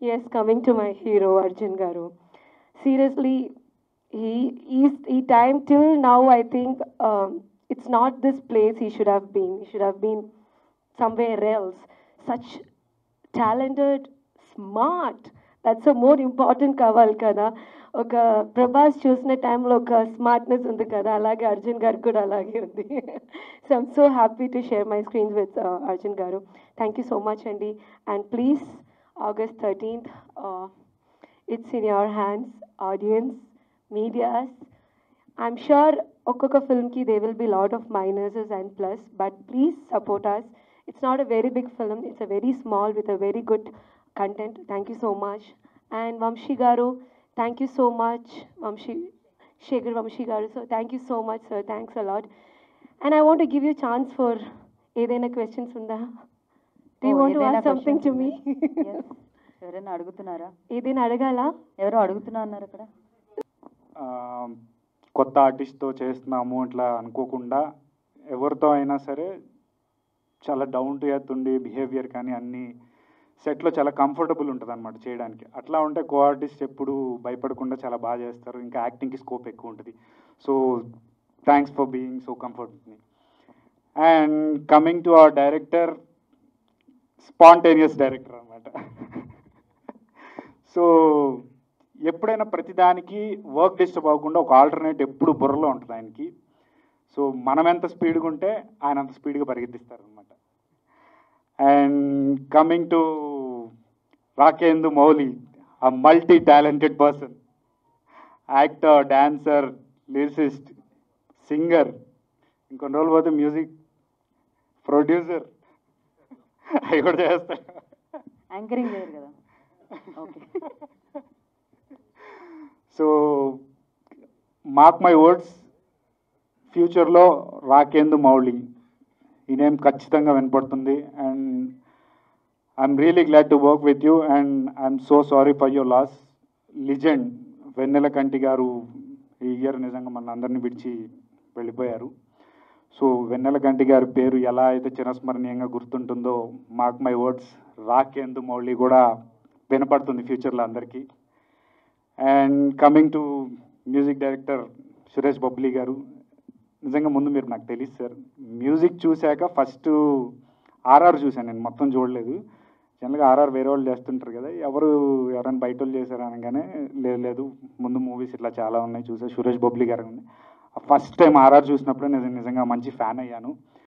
Yes, coming to my hero, Arjun Garu. Seriously, he he's he time till now. I think um, it's not this place he should have been. He should have been somewhere else. Such talented, smart. That's a more important కవల్ కదా ఒక ప్రభాస్ చూసిన టైంలో ఒక smartness ఉంది కదా అలాగే అర్జున్ గారు కూడా అలాగే ఉంది so I'm so happy to share my screens with Arjun garu thank you so much అండి and please August thirteenth it's in your hands audience medias I'm sure ఒక్కొక్క ఫిల్మ్కి they will be lot of minuses and plus but please support us it's not a very big film it's a very small with a very good content thank you so much and Vamsi garu thank you so much Vamsi Shekhar Vamsi garu so thank you so much sir thanks a lot and I want give you chance for ఏదైనా questions ఉందా do Oh, want ఏదైనా ask something to me Yes. ఎవరైనా అడుగుతున్నారా ఏదైనా అడగాలా ఎవరో అడుగుతున్నా అన్నారు అక్కడ ఆ, కొత్త ఆర్టిస్ట్తో చేస్తున్నాము ఇట్లా అనుకోకుండా ఎవరితో అయినా సరే చాలా డౌన్ టు ఎర్త్ ఉండి బిహేవియర్ కానీ అన్ని సెట్లో చాలా కంఫర్టబుల్ ఉంటుంది అనమాట చేయడానికి అట్లా ఉంటే కో ఆర్టిస్ట్ ఎప్పుడు భయపడకుండా చాలా బాగా చేస్తారు ఇంకా యాక్టింగ్కి స్కోప్ ఎక్కువ ఉంటుంది so thanks for being so comfort me and coming to our director spontaneous director అనమాట సో ఎప్పుడైనా ప్రతిదానికి వర్క్ డిస్టర్బ్ అవ్వకుండా ఒక ఆల్టర్నేట్ ఎప్పుడు బుర్రలో ఉంటుంది ఆయనకి సో మనం ఎంత స్పీడ్గా ఉంటే ఆయన అంత స్పీడ్గా పరిగెత్తిస్తారు అనమాట and coming to Rakendu Mouli ఆ multi talented person actor dancer lyricist singer ఇంకొన్ని రోజులు పోతే మ్యూజిక్ ప్రొడ్యూసర్ అవి కూడా చేస్తాడు యాంకరింగ్ చేయరు కదా okay so mark my words ఫ్యూచర్లో రాకేందు మౌళి ఈ నేమ్ ఖచ్చితంగా వినపడుతుంది and I'm really glad to work with you and I'm so sorry for your loss legend Vennelakanti garu ఈ ఇయర్ నిజంగా మన అందరినీ విడిచి వెళ్ళిపోయారు సో వెన్నెల కంటి గారి పేరు ఎలా అయితే చిరస్మరణీయంగా గుర్తుంటుందో mark my words Rakendu Mouli కూడా వినపడుతుంది ఫ్యూచర్లో అందరికీ and coming to music director Suresh Bobbili garu నిజంగా ముందు మీరు నాకు తెలియదు సార్ మ్యూజిక్ చూశాక ఫస్ట్ ఆర్ఆర్ చూశాను నేను మొత్తం చూడలేదు జనరల్గా ఆర్ఆర్ వేరే వాళ్ళు చేస్తుంటారు కదా ఎవరు ఎవరైనా బయట వాళ్ళు చేశారు అనగానే లేదు లేదు ముందు మూవీస్ ఇట్లా చాలా ఉన్నాయి చూసా సురేష్ బబ్లీ గారు ఫస్ట్ టైం ఆర్ఆర్ చూసినప్పుడే నేను నిజంగా మంచి ఫ్యాన్ అయ్యాను